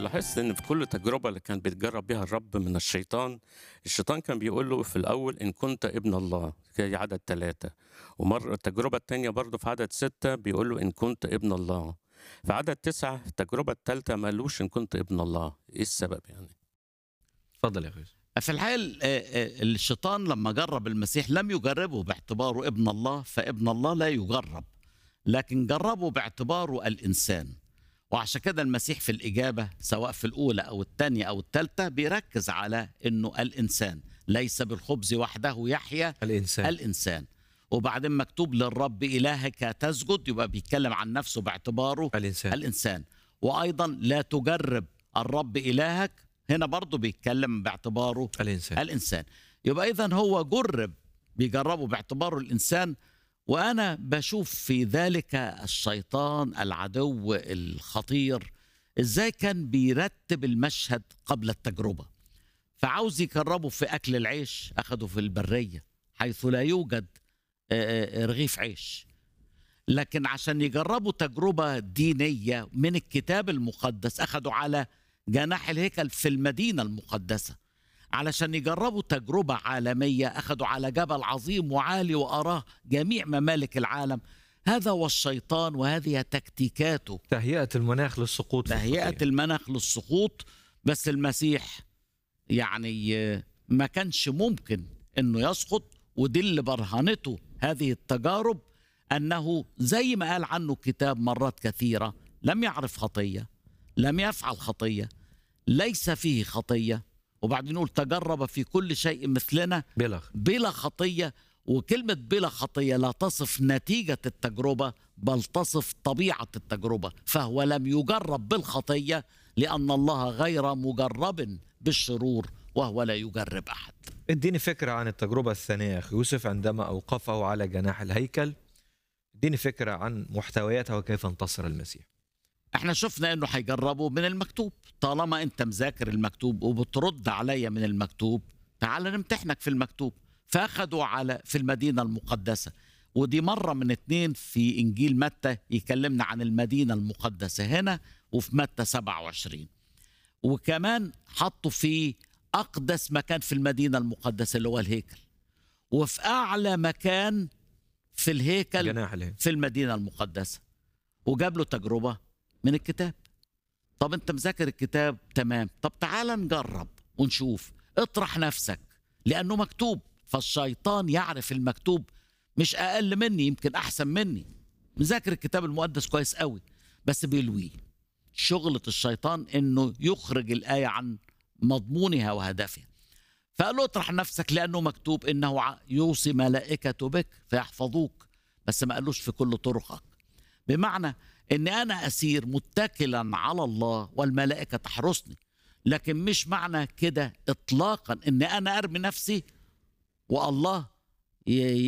لاحظت ان في كل تجربه اللي كان بيتجرب بها الرب من الشيطان الشيطان كان بيقول له في الاول ان كنت ابن الله في عدد ثلاثة ومرة التجربة الثانية برضه في عدد ستة بيقول له إن كنت ابن الله في عدد تسعة التجربة الثالثة ما قالوش إن كنت ابن الله إيه السبب يعني اتفضل يا اخوي في الحال آه، آه، الشيطان لما جرب المسيح لم يجربه باعتباره ابن الله فابن الله لا يجرب لكن جربه باعتباره الإنسان وعشان كده المسيح في الإجابة سواء في الأولى أو الثانية أو الثالثة بيركز على أنه الإنسان ليس بالخبز وحده يحيا الانسان الإنسان وبعدين مكتوب للرب إلهك تسجد يبقى بيتكلم عن نفسه باعتباره الانسان الإنسان وأيضا لا تجرب الرب إلهك هنا برضه بيتكلم باعتباره الانسان الإنسان يبقى إذا هو جرب بيجربه باعتباره الإنسان وأنا بشوف في ذلك الشيطان العدو الخطير إزاي كان بيرتب المشهد قبل التجربة فعاوز يجربه في أكل العيش أخده في البرية حيث لا يوجد آه، آه، رغيف عيش لكن عشان يجربوا تجربة دينية من الكتاب المقدس أخدوا على جناح الهيكل في المدينة المقدسة علشان يجربوا تجربة عالمية أخدوا على جبل عظيم وعالي وأراه جميع ممالك العالم هذا هو الشيطان وهذه تكتيكاته تهيئه المناخ للسقوط في تهيئة الخطية. المناخ للسقوط بس المسيح يعني آه، ما كانش ممكن انه يسقط ودي اللي برهنته هذه التجارب انه زي ما قال عنه الكتاب مرات كثيره لم يعرف خطيه لم يفعل خطيه ليس فيه خطيه وبعدين يقول تجرب في كل شيء مثلنا بلا بلا خطيه وكلمه بلا خطيه لا تصف نتيجه التجربه بل تصف طبيعه التجربه فهو لم يجرب بالخطيه لان الله غير مجرب بالشرور وهو لا يجرب احد اديني فكره عن التجربه الثانيه يا اخي يوسف عندما اوقفه على جناح الهيكل اديني فكره عن محتوياتها وكيف انتصر المسيح احنا شفنا انه هيجربه من المكتوب طالما انت مذاكر المكتوب وبترد عليا من المكتوب تعال نمتحنك في المكتوب فاخدوا على في المدينه المقدسه ودي مره من اتنين في انجيل متى يكلمنا عن المدينه المقدسه هنا وفي متى 27 وكمان حطوا في اقدس مكان في المدينه المقدسه اللي هو الهيكل وفي اعلى مكان في الهيكل جناح الهيكل في المدينة المقدسة وجاب له تجربة من الكتاب طب انت مذاكر الكتاب تمام طب تعال نجرب ونشوف اطرح نفسك لأنه مكتوب فالشيطان يعرف المكتوب مش أقل مني يمكن أحسن مني مذاكر الكتاب المقدس كويس قوي بس بيلويه شغلة الشيطان انه يخرج الآية عن مضمونها وهدفها فقال له اطرح نفسك لأنه مكتوب إنه ع- يوصي ملائكته بك فيحفظوك بس ما قالوش في كل طرقك بمعنى ان انا اسير متكلا على الله والملائكه تحرسني لكن مش معنى كده اطلاقا ان انا ارمي نفسي والله ي-